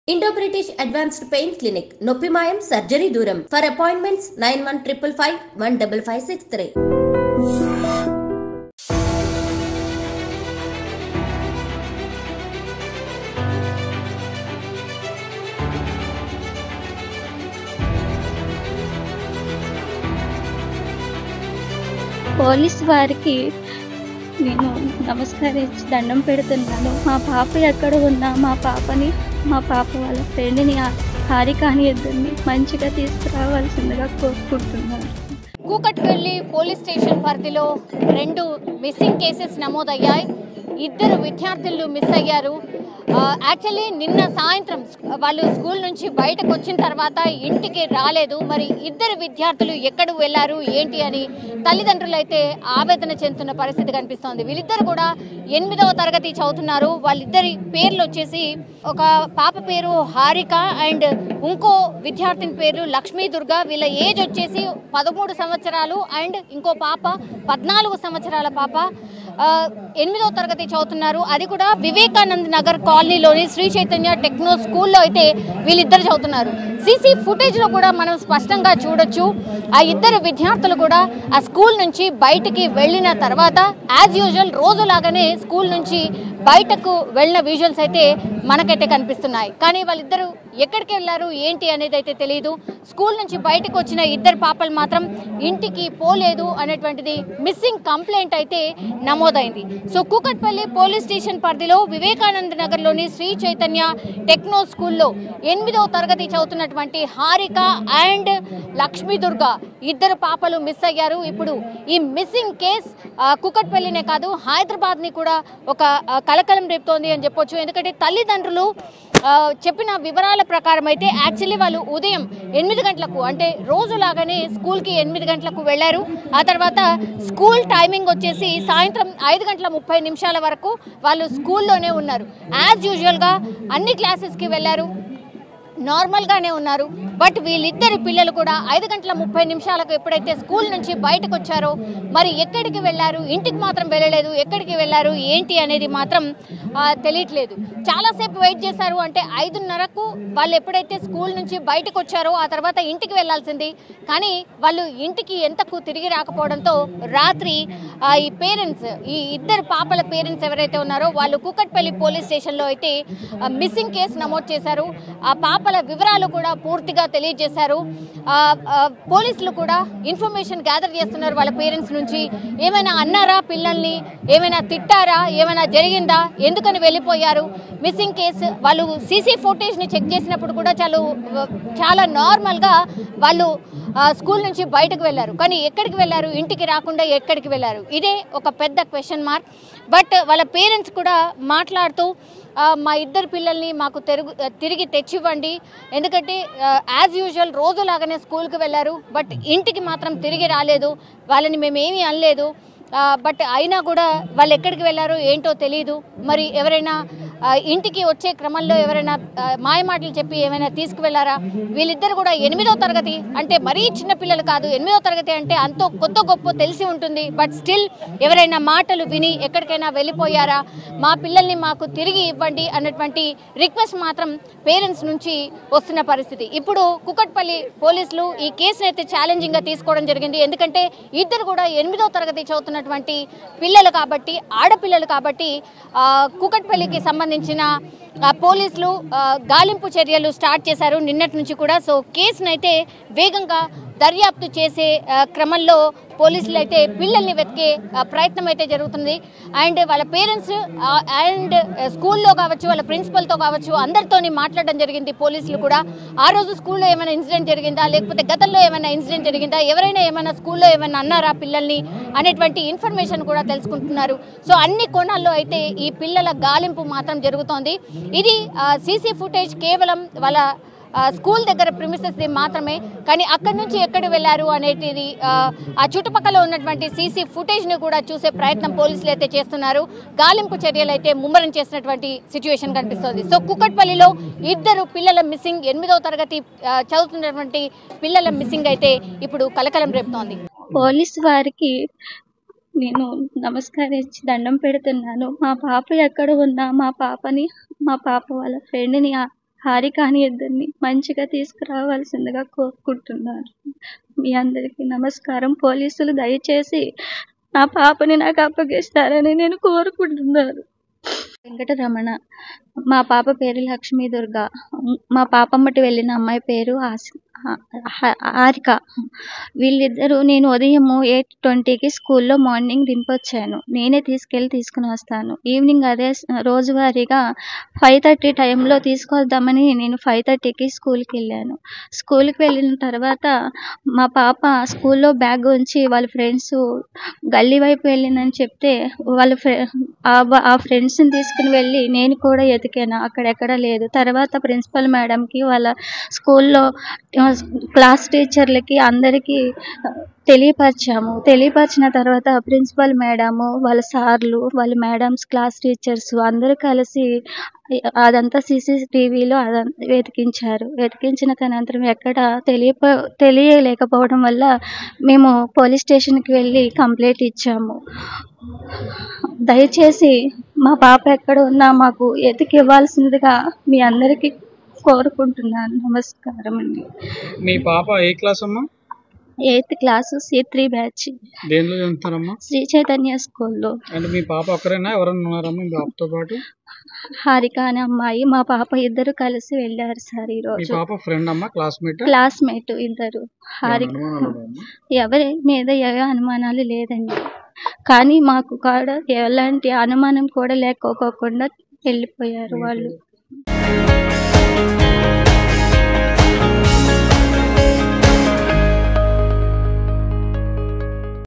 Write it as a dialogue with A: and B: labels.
A: Indo British advanced pain clinic నొప్పి మాయం surgery దూరం for appointments nine one triple five one double five six three
B: police వారికి నేను నమస్కరించి దండం పెడుతున్నాను మా పాప ఎక్కడ ఉన్నా మా పాపని మా పాప వాళ్ళ ఫ్రెండ్ని హారికాని ఇద్దరిని మంచిగా తీసుకురావాల్సిందిగా కోరుకుంటున్నాను
C: కూకట్పల్లి పోలీస్ స్టేషన్ పరిధిలో రెండు మిస్సింగ్ కేసెస్ నమోదయ్యాయి ఇద్దరు విద్యార్థులు మిస్ అయ్యారు యాక్చువల్లీ నిన్న సాయంత్రం స్కూ- వాళ్ళు స్కూల్ నుంచి బయటకు వచ్చిన తర్వాత ఇంటికి రాలేదు మరి ఇద్దరు విద్యార్థులు ఎక్కడికి వెళ్ళారు ఏంటి అని తల్లిదండ్రులు అయితే ఆవేదన చెందుతున్న పరిస్థితి కనిపిస్తోంది వీళ్ళిద్దరు కూడా ఎనిమిదవ తరగతి చదువుతున్నారు వాళ్ళిద్దరి పేర్లు వచ్చేసి ఒక పాప పేరు హారిక అండ్ ఇంకో విద్యార్థిని పేరు లక్ష్మీ దుర్గా వీళ్ళ ఏజ్ వచ్చేసి పదమూడు సంవత్సరాలు అండ్ ఇంకో పాప పద్నాలుగు సంవత్సరాల పాప ఆ, ఎనిమిదవ తరగతి చదువుతున్నారు అది కూడా వివేకానంద్ నగర్ కాలనీలోని శ్రీ చైతన్య టెక్నో స్కూల్లో అయితే వీళ్ళిద్దరు చదువుతున్నారు సీసీ ఫుటేజ్లో కూడా మనం స్పష్టంగా చూడొచ్చు ఆ ఇద్దరు విద్యార్థులు కూడా ఆ స్కూల్ నుంచి బయటికి వెళ్ళిన తర్వాత యాజ్ యూజువల్ రోజులాగానే స్కూల్ నుంచి బయటకు వెళ్ళిన విజువల్స్ అయితే మనకైతే కనిపిస్తున్నాయి కానీ వాళ్ళిద్దరూ ఎక్కడికి వెళ్ళారు ఏంటి అనేది అయితే తెలియదు స్కూల్ నుంచి బయటకు వచ్చిన ఇద్దరు పాపలు మాత్రం ఇంటికి పోలేదు అనేటువంటిది మిస్సింగ్ కంప్లైంట్ అయితే నమోదైంది సో కూకట్పల్లి పోలీస్ స్టేషన్ పరిధిలో వివేకానంద నగర్లోని శ్రీ చైతన్య టెక్నో స్కూల్లో ఎనిమిదవ తరగతి చదువుతున్నటువంటి హారిక అండ్ లక్ష్మీ దుర్గా ఇద్దరు పాపలు మిస్ అయ్యారు ఇప్పుడు ఈ మిస్సింగ్ కేస్ కుకట్పల్లినే కాదు హైదరాబాద్ని కూడా ఒక ఆ, కలకలం రేపుతోంది అని చెప్పొచ్చు ఎందుకంటే తల్లిదండ్రులు ఆ, చెప్పిన వివరాల ప్రకారం అయితే యాక్చువల్లీ వాళ్ళు ఉదయం ఎనిమిది గంటలకు అంటే రోజులాగానే స్కూల్కి ఎనిమిది గంటలకు వెళ్ళారు ఆ తర్వాత స్కూల్ టైమింగ్ వచ్చేసి సాయంత్రం ఐదు గంటల ముప్పై నిమిషాల వరకు వాళ్ళు స్కూల్లోనే ఉన్నారు యాజ్ యూజువల్గా అన్ని క్లాసెస్కి వెళ్ళారు నార్మల్గానే ఉన్నారు బట్ వీళ్ళిద్దరు పిల్లలు కూడా ఐదు గంటల ముప్పై నిమిషాలకు ఎప్పుడైతే స్కూల్ నుంచి బయటకు వచ్చారో మరి ఎక్కడికి వెళ్ళారు ఇంటికి మాత్రం వెళ్ళలేదు ఎక్కడికి వెళ్ళారు ఏంటి అనేది మాత్రం ఆ, తెలియట్లేదు చాలాసేపు వెయిట్ చేశారు అంటే ఐదున్నరకు వాళ్ళు ఎప్పుడైతే స్కూల్ నుంచి బయటకు వచ్చారో ఆ తర్వాత ఇంటికి వెళ్ళాల్సింది కానీ వాళ్ళు ఇంటికి ఎంతకు తిరిగి రాకపోవడంతో రాత్రి ఆ, ఈ పేరెంట్స్ ఈ ఇద్దరు పాపల పేరెంట్స్ ఎవరైతే ఉన్నారో వాళ్ళు కుకట్పల్లి పోలీస్ స్టేషన్లో అయితే మిస్సింగ్ కేసు నమోదు చేశారు ఆ పాపల వివరాలు కూడా పూర్తిగా తెలియజేశారు ఆ, ఆ, పోలీసులు కూడా ఇన్ఫర్మేషన్ గ్యాదర్ చేస్తున్నారు వాళ్ళ పేరెంట్స్ నుంచి ఏమైనా అన్నారా పిల్లల్ని ఏమైనా తిట్టారా ఏమైనా జరిగిందా ఎందుకని వెళ్ళిపోయారు మిస్సింగ్ కేసు వాళ్ళు సీసీ ఫుటేజ్ని చెక్ చేసినప్పుడు కూడా చాలా చాలా నార్మల్గా వాళ్ళు ఆ, స్కూల్ నుంచి బయటకు వెళ్ళారు కానీ ఎక్కడికి వెళ్ళారు ఇంటికి రాకుండా ఎక్కడికి వెళ్ళారు ఇదే ఒక పెద్ద క్వశ్చన్ మార్క్ బట్ వాళ్ళ పేరెంట్స్ కూడా మాట్లాడుతూ ఆ, మా ఇద్దరు పిల్లల్ని మాకు తెరుగు తిరిగి తెచ్చివ్వండి ఎందుకంటే యాజ్ యూజువల్ రోజులాగానే స్కూల్కి వెళ్ళారు బట్ ఇంటికి మాత్రం తిరిగి రాలేదు వాళ్ళని మేము ఏమీ అనలేదు ఆ, బట్ అయినా కూడా వాళ్ళు ఎక్కడికి వెళ్ళారో ఏంటో తెలియదు మరి ఎవరైనా ఆ, ఇంటికి వచ్చే క్రమంలో ఎవరైనా ఆ, మాయమాటలు చెప్పి ఏమైనా తీసుకువెళ్ళారా వీళ్ళిద్దరు కూడా ఎనిమిదో తరగతి అంటే మరీ చిన్న పిల్లలు కాదు ఎనిమిదో తరగతి అంటే అంతో కొత్త గొప్ప తెలిసి ఉంటుంది బట్ స్టిల్ ఎవరైనా మాటలు విని ఎక్కడికైనా వెళ్ళిపోయారా మా పిల్లల్ని మాకు తిరిగి ఇవ్వండి అన్నటువంటి రిక్వెస్ట్ మాత్రం పేరెంట్స్ నుంచి వస్తున్న పరిస్థితి ఇప్పుడు కుకట్పల్లి పోలీసులు ఈ కేసును అయితే ఛాలెంజింగ్గా తీసుకోవడం జరిగింది ఎందుకంటే ఇద్దరు కూడా ఎనిమిదో తరగతి చదువుతున్నటువంటి పిల్లలు కాబట్టి ఆడపిల్లలు కాబట్టి ఆ, కుకట్పల్లికి సంబంధించిన ఆ, పోలీసులు ఆ, గాలింపు చర్యలు స్టార్ట్ చేశారు నిన్నటి నుంచి కూడా సో కేసునైతే వేగంగా దర్యాప్తు చేసే ఆ, క్రమంలో పోలీసులు అయితే పిల్లల్ని వెతికే ఆ, ప్రయత్నం అయితే జరుగుతుంది అండ్ వాళ్ళ పేరెంట్స్ అండ్ స్కూల్లో కావచ్చు వాళ్ళ ప్రిన్సిపల్తో కావచ్చు అందరితోని మాట్లాడడం జరిగింది పోలీసులు కూడా ఆ రోజు స్కూల్లో ఏమైనా ఇన్సిడెంట్ జరిగిందా లేకపోతే గతంలో ఏమైనా ఇన్సిడెంట్ జరిగిందా ఎవరైనా ఏమైనా స్కూల్లో ఏమైనా అన్నారా పిల్లల్ని అనేటువంటి ఇన్ఫర్మేషన్ కూడా తెలుసుకుంటున్నారు సో అన్ని కోణాల్లో అయితే ఈ పిల్లల గాలింపు మాత్రం జరుగుతోంది ఇది సీసీ ఫుటేజ్ కేవలం వాళ్ళ ఆ, స్కూల్ దగ్గర ప్రిమిసెస్ మాత్రమే కానీ అక్కడి నుంచి ఎక్కడ వెళ్ళారు అనేటిది ఆ, ఆ చుట్టుపక్కల ఉన్నటువంటి సీసీ ఫుటేజ్ని కూడా చూసే ప్రయత్నం పోలీసులు అయితే చేస్తున్నారు గాలింపు చర్యలు అయితే ముమ్మరం చేసినటువంటి సిచ్యువేషన్ కనిపిస్తోంది సో కుక్కట్పల్లిలో ఇద్దరు పిల్లల మిస్సింగ్ ఎనిమిదవ తరగతి ఆ, చదువుతున్నటువంటి పిల్లల మిస్సింగ్ అయితే ఇప్పుడు కలకలం రేపుతోంది
B: పోలీస్ వారికి నేను నమస్కరించి దండం పెడుతున్నాను మా పాప ఎక్కడ ఉన్నా మా పాపని మా పాప వాళ్ళ ఫ్రెండ్ని హారిక అని ఇద్దరిని మంచిగా తీసుకురావాల్సిందిగా కోరుకుంటున్నాను మీ అందరికీ నమస్కారం పోలీసులు దయచేసి నా పాపని నాకు అప్పగిస్తారని నేను కోరుకుంటున్నాను వెంకటరమణ మా పాప పేరు లక్ష్మీ దుర్గా మా పాపమ్మటి వెళ్ళిన అమ్మాయి పేరు ఆసి హ- హారిక వీళ్ళిద్దరూ నేను ఉదయం ఎయిట్ ట్వంటీకి స్కూల్లో మార్నింగ్ దింపొచ్చాను నేనే తీసుకెళ్ళి తీసుకుని వస్తాను ఈవినింగ్ అదే స- రోజువారీగా ఫైవ్ థర్టీ టైంలో తీసుకొద్దామని నేను ఫైవ్ థర్టీకి స్కూల్కి వెళ్ళాను స్కూల్కి వెళ్ళిన తర్వాత మా పాప స్కూల్లో బ్యాగ్ ఉంచి వాళ్ళ ఫ్రెండ్స్ గల్లీ వైపు వెళ్ళిందని చెప్తే వాళ్ళ ఫ్రె ఆ బ- ఆ ఫ్రెండ్స్ని తీసుకుని వెళ్ళి నేను కూడా ఎతికాను అక్కడెక్కడ లేదు తర్వాత ప్రిన్సిపల్ మేడంకి వాళ్ళ స్కూల్లో ఆ, క్లాస్ టీచర్లకి అందరికీ తెలియపరిచాము తెలియపరిచిన తర్వాత ప్రిన్సిపల్ మేడము వాళ్ళ సార్లు వాళ్ళ మేడమ్స్ క్లాస్ టీచర్స్ అందరూ కలిసి అదంతా సీసీటీవీలో అదంతా వెతికించారు వెతికించిన అనంతరం ఎక్కడ తెలియప తెలియలేకపోవడం వల్ల మేము పోలీస్ స్టేషన్కి వెళ్ళి కంప్లైంట్ ఇచ్చాము దయచేసి మా పాప ఎక్కడ ఉన్నా మాకు ఎతికి ఇవ్వాల్సిందిగా మీ అందరికీ కోరుకుంటున్నాను నమస్కారం అండి
D: మీ పాప ఏ క్లాస్ అమ్మా
B: eighth class C three batch
D: దేనిలో చదువుతారమ్మా
B: శ్రీ చైతన్య స్కూల్లో
D: అంటే మీ పాప ఒక్కరేనా ఎవరైనా ఉన్నారమ్మా మీ పాపతో పాటు
B: హారిక అనే అమ్మాయి మా పాప ఇద్దరు కలిసి వెళ్ళారు సార్
D: మీ
B: ఈరోజు
D: పాప ఫ్రెండ్ అమ్మా క్లాస్మేట్
B: క్లాస్మేట్ ఇద్దరు హారిక ఎవరి మీద ఏ అనుమానాలు లేదండి కానీ మాకు కూడా ఎలాంటి అనుమానం కూడా లేకోకుండా వెళ్ళిపోయారు వాళ్ళు